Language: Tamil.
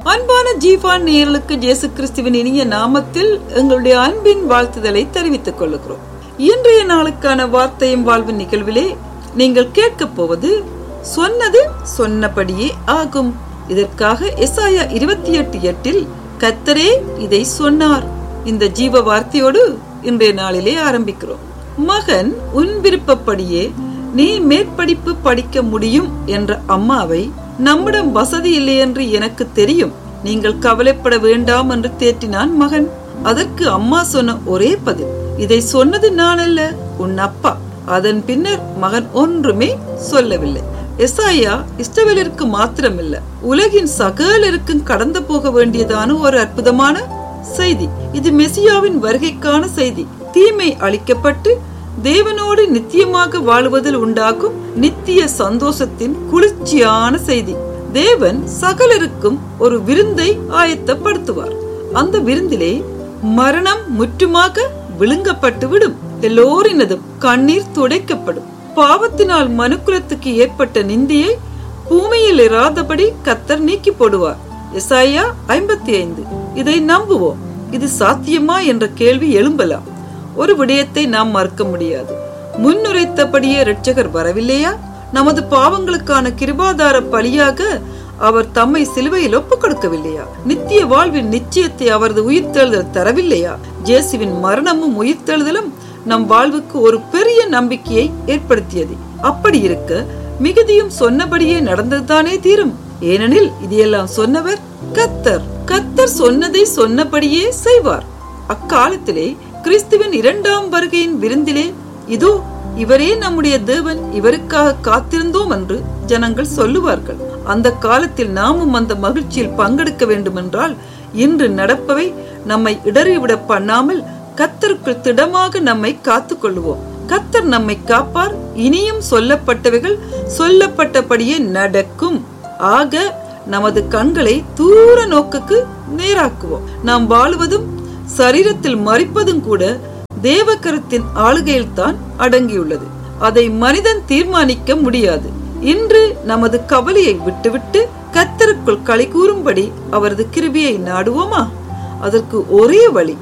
அன்பான ஜீவான் நேயர்களுக்கு இயேசு கிறிஸ்துவின் இனிய நாமத்தில் எங்களுடைய அன்பின் வாழ்த்துதலை தெரிவித்துக் கொள்கிறோம் இன்றைய நாளுக்கான வார்த்தையும் வாழ்வின் நிகழ்விலே நீங்கள் கேட்கப் போவது சொன்னது சொன்னபடியே ஆகும் இதற்காக எஸ்ஆயா இருபத்தி எட்டு எட்டில் கத்தரே இதை சொன்னார் இந்த ஜீவ வார்த்தையோடு இன்றைய நாளிலே ஆரம்பிக்கிறோம் மகன் உன் விருப்பப்படியே நீ மேற்படிப்பு படிக்க முடியும் என்ற அம்மாவை நம்மிடம் வசதி இல்லை என்று எனக்கு தெரியும் நீங்கள் கவலைப்பட வேண்டாம் என்று தேற்றினான் மகன் அதற்கு அம்மா சொன்ன ஒரே பதில் இதை சொன்னது நான் அல்ல உன் அப்பா அதன் பின்னர் மகன் ஒன்றுமே சொல்லவில்லை எசாயா இஸ்ரவேலருக்கு மாத்திரமில்ல உலகின் சகலருக்கும் கடந்து போக வேண்டியதான ஒரு அற்புதமான செய்தி இது மெசியாவின் வருகைக்கான செய்தி தீமை அளிக்கப்பட்டு தேவனோடு நித்தியமாக வாழுவதில் உண்டாகும் நித்திய சந்தோஷத்தின் குளிர்ச்சியான செய்தி தேவன் சகலருக்கும் ஒரு விருந்தை ஆயத்தப்படுத்துவார் அந்த விருந்திலே மரணம் முற்றுமாக விழுங்கப்பட்டு விடும் எல்லோரினதும் கண்ணீர் துடைக்கப்படும் பாவத்தினால் மனுக்குலத்துக்கு ஏற்பட்ட நிந்தியை பூமியில் இராதபடி கத்தர் நீக்கி போடுவார் எசாயா ஐம்பத்தி ஐந்து இதை நம்புவோம் இது சாத்தியமா என்ற கேள்வி எழும்பலாம் ஒரு விடயத்தை நாம் மறுக்க முடியாது முன்னுரைத்தபடியே இரட்சகர் வரவில்லையா நமது பாவங்களுக்கான கிருபாதார பலியாக அவர் தம்மை சிலுவையில் ஒப்புக் கொடுக்கவில்லையா நித்திய வாழ்வின் நிச்சயத்தை அவரது உயிர்த்தெழுதல் தரவில்லையா ஜேசுவின் மரணமும் உயிர்த்தெழுதலும் நம் வாழ்வுக்கு ஒரு பெரிய நம்பிக்கையை ஏற்படுத்தியது அப்படி இருக்க மிகுதியும் சொன்னபடியே நடந்ததுதானே தீரும் ஏனெனில் இதையெல்லாம் சொன்னவர் கத்தர் கத்தர் சொன்னதை சொன்னபடியே செய்வார் அக்காலத்திலே கிறிஸ்துவின் இரண்டாம் வருகையின் விருந்திலே இதோ இவரே நம்முடைய தேவன் இவருக்காக காத்திருந்தோம் என்று ஜனங்கள் சொல்லுவார்கள் அந்த காலத்தில் நாமும் அந்த மகிழ்ச்சியில் பங்கெடுக்க வேண்டுமென்றால் இன்று நடப்பவை நம்மை இடறிவிட பண்ணாமல் கத்தருக்குள் திடமாக நம்மை காத்துக் கொள்வோம் கத்தர் நம்மை காப்பார் இனியும் சொல்லப்பட்டவைகள் சொல்லப்பட்டபடியே நடக்கும் ஆக நமது கண்களை தூர நோக்குக்கு நேராக்குவோம் நாம் வாழுவதும் சரீரத்தில் மறிப்பதும் கூட தேவக்கரத்தின் ஆளுகையில் தான் அடங்கியுள்ளது அதை மனிதன் தீர்மானிக்க முடியாது இன்று நமது கவலையை விட்டுவிட்டு கத்தருக்குள் களி கூறும்படி அவரது கிருபியை நாடுவோமா அதற்கு ஒரே வழி